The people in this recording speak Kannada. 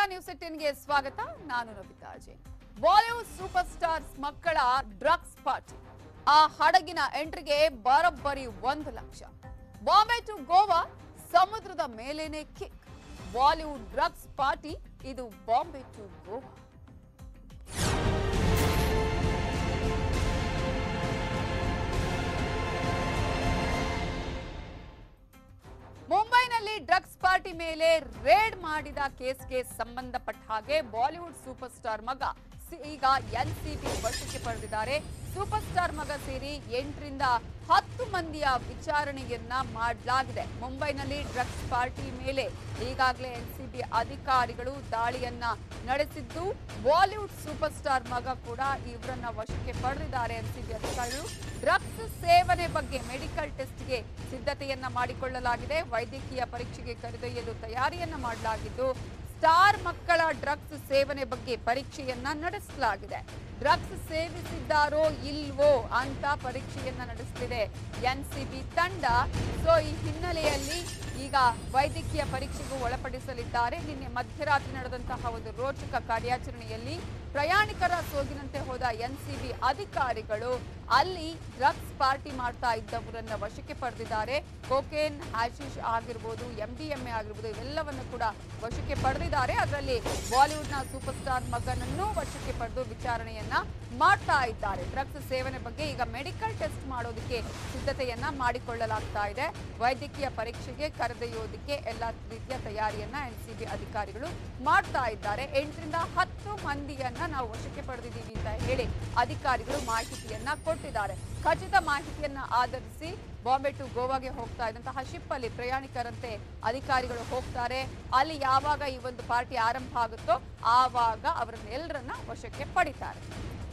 ನ್ಯೂಸ್ ಗೆ ಸ್ವಾಗತ ನಾನು ನವಿತಾ ಅಜಯ್ ಬಾಲಿವುಡ್ ಸೂಪರ್ ಸ್ಟಾರ್ಸ್ ಮಕ್ಕಳ ಡ್ರಗ್ಸ್ ಪಾರ್ಟಿ ಆ ಹಡಗಿನ ಎಂಟ್ರಿಗೆ ಬರೋಬ್ಬರಿ ಒಂದು ಲಕ್ಷ ಬಾಂಬೆ ಟು ಗೋವಾ ಸಮುದ್ರದ ಮೇಲೇನೆ ಕಿಕ್ ಬಾಲಿವುಡ್ ಡ್ರಗ್ಸ್ ಪಾರ್ಟಿ ಇದು ಬಾಂಬೆ ಟು ಗೋವಾ ಮುಂಬೈನಲ್ಲಿ ಡ್ರಗ್ಸ್ ಪಾರ್ಟಿ ಮೇಲೆ ರೇಡ್ ಮಾಡಿದ ಕೇಸ್ಗೆ ಸಂಬಂಧಪಟ್ಟ ಹಾಗೆ ಬಾಲಿವುಡ್ ಸೂಪರ್ ಸ್ಟಾರ್ ಮಗ ಸಿ- ಈಗ ಎನ್ಸಿಬಿ ವಶಕ್ಕೆ ಪಡೆದಿದ್ದಾರೆ ಸೂಪರ್ ಸ್ಟಾರ್ ಮಗ ಸೇರಿ ಎಂಟರಿಂದ ಹತ್ತು ಮಂದಿಯ ವಿಚಾರಣೆಯನ್ನ ಮಾಡಲಾಗಿದೆ ಮುಂಬೈನಲ್ಲಿ ಡ್ರಗ್ಸ್ ಪಾರ್ಟಿ ಮೇಲೆ ಈಗಾಗಲೇ ಎನ್ಸಿಬಿ ಅಧಿಕಾರಿಗಳು ದಾಳಿಯನ್ನ ನಡೆಸಿದ್ದು ಬಾಲಿವುಡ್ ಸೂಪರ್ ಸ್ಟಾರ್ ಮಗ ಕೂಡ ಇವರನ್ನ ವಶಕ್ಕೆ ಪಡೆದಿದ್ದಾರೆ ಎನ್ಸಿಬಿ ಅಧಿಕಾರಿಗಳು ಡ್ರಗ್ಸ್ ಸೇವನೆ ಬಗ್ಗೆ ಮೆಡಿಕಲ್ ಟೆಸ್ಟ್ಗೆ ಸಿದ್ಧತೆಯನ್ನ ಮಾಡಿಕೊಳ್ಳಲಾಗಿದೆ ವೈದ್ಯಕೀಯ ಪರೀಕ್ಷೆಗೆ ಕರೆದೊಯ್ಯಲು ತಯಾರಿಯನ್ನ ಮಾಡಲಾಗಿದ್ದು ಸ್ಟಾರ್ ಮಕ್ಕಳ ಡ್ರಗ್ಸ್ ಸೇವನೆ ಬಗ್ಗೆ ಪರೀಕ್ಷೆಯನ್ನ ನಡೆಸಲಾಗಿದೆ ಡ್ರಗ್ಸ್ ಸೇವಿಸಿದ್ದಾರೋ ಇಲ್ವೋ ಅಂತ ಪರೀಕ್ಷೆಯನ್ನ ನಡೆಸಲಿದೆ ಎನ್ಸಿಬಿ ತಂಡ ಸೊ ಈ ಹಿನ್ನೆಲೆಯಲ್ಲಿ ಈಗ ವೈದ್ಯಕೀಯ ಪರೀಕ್ಷೆಗೂ ಒಳಪಡಿಸಲಿದ್ದಾರೆ ನಿನ್ನೆ ಮಧ್ಯರಾತ್ರಿ ನಡೆದಂತಹ ಒಂದು ರೋಚಕ ಕಾರ್ಯಾಚರಣೆಯಲ್ಲಿ ಪ್ರಯಾಣಿಕರ ಸೋಗಿನಂತೆ ಹೋದ ಎನ್ಸಿಬಿ ಅಧಿಕಾರಿಗಳು ಅಲ್ಲಿ ಡ್ರಗ್ಸ್ ಪಾರ್ಟಿ ಮಾಡ್ತಾ ಇದ್ದವರನ್ನ ವಶಕ್ಕೆ ಪಡೆದಿದ್ದಾರೆ ಕೋಕೇನ್ ಹ್ಯಾಶಿಶ್ ಆಗಿರ್ಬೋದು ಎಂಡಿಎಂಎ ಆಗಿರ್ಬೋದು ಇವೆಲ್ಲವನ್ನು ಕೂಡ ವಶಕ್ಕೆ ಪಡೆದಿದ್ದಾರೆ ಅದರಲ್ಲಿ ಬಾಲಿವುಡ್ನ ಸೂಪರ್ ಸ್ಟಾರ್ ಮಗನನ್ನು ವಶಕ್ಕೆ ಪಡೆದು ವಿಚಾರಣೆಯನ್ನ ಮಾಡ್ತಾ ಇದ್ದಾರೆ ಡ್ರಗ್ಸ್ ಸೇವನೆ ಬಗ್ಗೆ ಈಗ ಮೆಡಿಕಲ್ ಟೆಸ್ಟ್ ಮಾಡೋದಕ್ಕೆ ಸಿದ್ಧತೆಯನ್ನ ಮಾಡಿಕೊಳ್ಳಲಾಗ್ತಾ ಇದೆ ವೈದ್ಯಕೀಯ ಪರೀಕ್ಷೆಗೆ ಕರೆದೊಯ್ಯೋದಕ್ಕೆ ಎಲ್ಲ ರೀತಿಯ ತಯಾರಿಯನ್ನ ಎನ್ಸಿಬಿ ಅಧಿಕಾರಿಗಳು ಮಾಡ್ತಾ ಇದ್ದಾರೆ ಎಂಟರಿಂದ ಹತ್ತು ಮಂದಿಯನ್ನ ನಾವು ವಶಕ್ಕೆ ಪಡೆದಿದ್ದೀವಿ ಅಂತ ಹೇಳಿ ಅಧಿಕಾರಿಗಳು ಮಾಹಿತಿಯನ್ನ ಕೊಟ್ಟಿದ್ದಾರೆ ಖಚಿತ ಮಾಹಿತಿಯನ್ನ ಆಧರಿಸಿ ಬಾಂಬೆ ಟು ಗೋವಾಗೆ ಹೋಗ್ತಾ ಇದ್ದಂತಹ ಶಿಪ್ ಅಲ್ಲಿ ಪ್ರಯಾಣಿಕರಂತೆ ಅಧಿಕಾರಿಗಳು ಹೋಗ್ತಾರೆ ಅಲ್ಲಿ ಯಾವಾಗ ಈ ಒಂದು ಪಾರ್ಟಿ ಆರಂಭ ಆಗುತ್ತೋ ಆವಾಗ ಅವರನ್ನೆಲ್ಲರನ್ನ ವಶಕ್ಕೆ ಪಡಿತಾರೆ